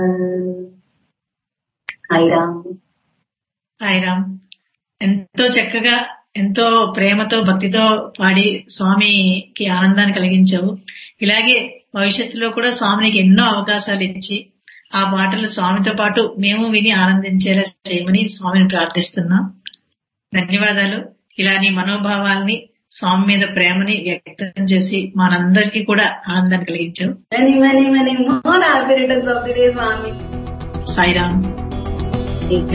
సాయిరామ్ సాయిరామ్ ఎంతో చక్కగా ఎంతో ప్రేమతో భక్తితో పాడి స్వామికి ఆనందాన్ని కలిగించావు ఇలాగే భవిష్యత్తులో కూడా స్వామికి ఎన్నో అవకాశాలు ఇచ్చి ఆ పాటలు స్వామితో పాటు మేము విని ఆనందించేలా చేయమని స్వామిని ప్రార్థిస్తున్నాం ధన్యవాదాలు ఇలా నీ మనోభావాల్ని స్వామి మీద ప్రేమని వ్యక్తం చేసి మనందరికీ కూడా ఆనందాన్ని కలిగించావు many many many more happy returns of the day Swami Sairam